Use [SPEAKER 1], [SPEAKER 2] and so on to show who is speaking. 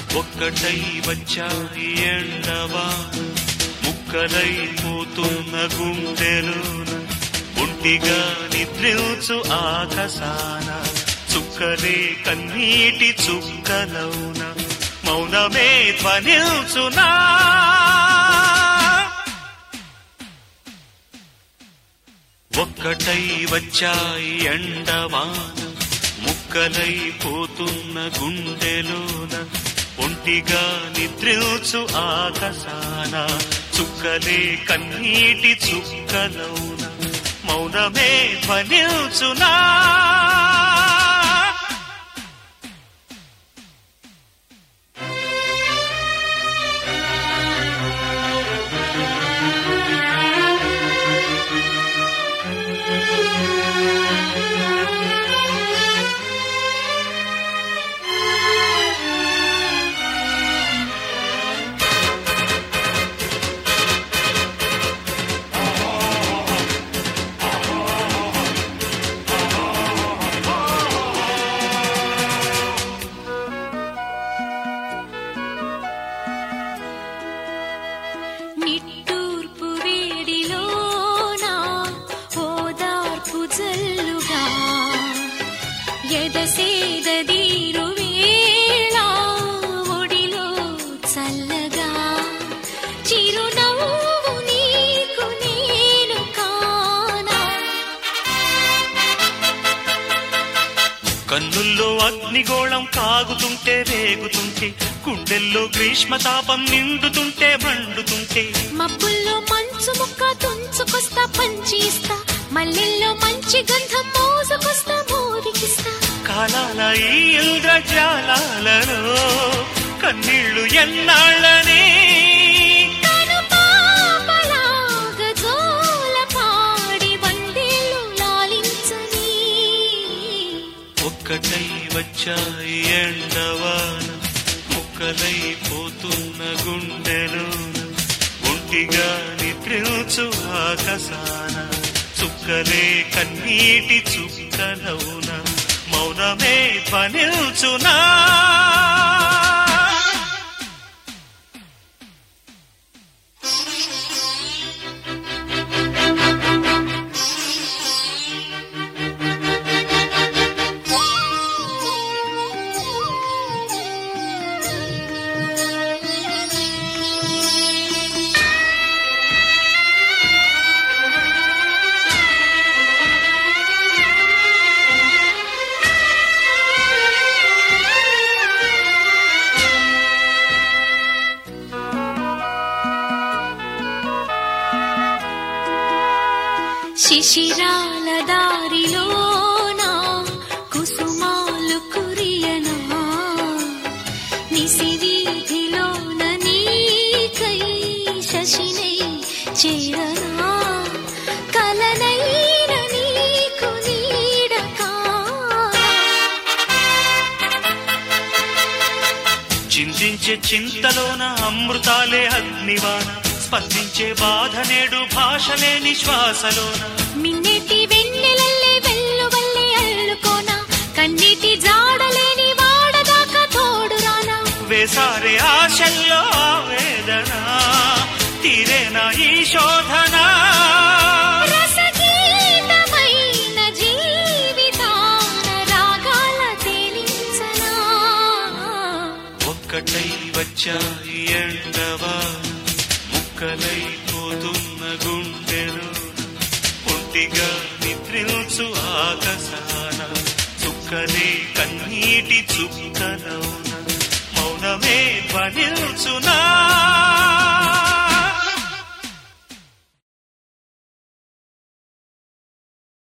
[SPEAKER 1] ఒక్కటై వచ్చాయి ఎండవా ముక్కలై పోతున్న గుండెలోన ఒంటిగా నిద్రించు ఆకాశాన చుక్కలే కన్నీటి చుక్కలౌన మౌనమే ధ్వనిల్చునా ఒక్కటై వచ్చాయి ఎండవాన ముక్కలై పోతున్న గుండెలోన ఒంటిగా నిద్రించు ఆకాశాన చుక్కలే కన్నీటి చుక్కలౌన మౌనమే ధ్వనిల్చునా
[SPEAKER 2] నిట్టూర్పు వేడిలోన ఓదార్పు జల్లుగా ఎదసేదీరు వేళ ఒడిలో చల్లగా చిరునవ్వు నీకు నేను కానా
[SPEAKER 1] కన్నుల్లో అగ్నిగోళం కాగుతుంటే రేగుతుంటే గుండెల్లో గ్రీష్మ తాపం నిండుతుంటే మండుతుంటే
[SPEAKER 2] మబ్బుల్లో మంచు ముక్క తుంచుకొస్తా పంచిస్తా మల్లెల్లో మంచి గంధం మోసుకొస్తా మోదికిస్తా
[SPEAKER 1] కాలాల ఈ ఇంద్రజాలలో కన్నీళ్లు ఎన్నాళ్ళని
[SPEAKER 2] కను పాపలాగా జోల పాడి వందేళ్ళు లాలించని
[SPEAKER 1] ఒక్కటై వచ్చాయి ఎండవాన ముక్కలై పోతున్న గుండెలోన ఒంటిగా నిద్రించు ఆకాశాన చుక్కలే కన్నీటి చుక్కలవున మౌనమే ధ్వనిల్చునా
[SPEAKER 2] శిశిరాల దారిలోన కుసుమాలు కురియనా నిసివీధిలోన నీకై శశినై చేరనా కలనైన నీకు నీడకా
[SPEAKER 1] చింతించే చింతలోన అమృతాలే అగ్నివాన స్పందించే బాధ నేడు భాషలే నిశ్వాసలోన
[SPEAKER 2] మిన్నెటి వెన్నెలల్లే వెల్లువల్లే అల్లుకోనా కన్నీటి జాడలేని వాడదాకా తోడురానా
[SPEAKER 1] వేసారే ఆశల్లో ఆవేదన తీరేనా ఈ శోధన
[SPEAKER 2] రసగీతమైన జీవితాన రాగాల తేలించనా
[SPEAKER 1] ఒక్కటై వచ్చాయి ఎండవా ముక్కలై పోతున్న గుండెలు ఒంటిగా నిద్రించు ఆకాశాన చుక్కలే కన్నీటి చుక్కలవున మౌనమే ధ్వనిల్చునా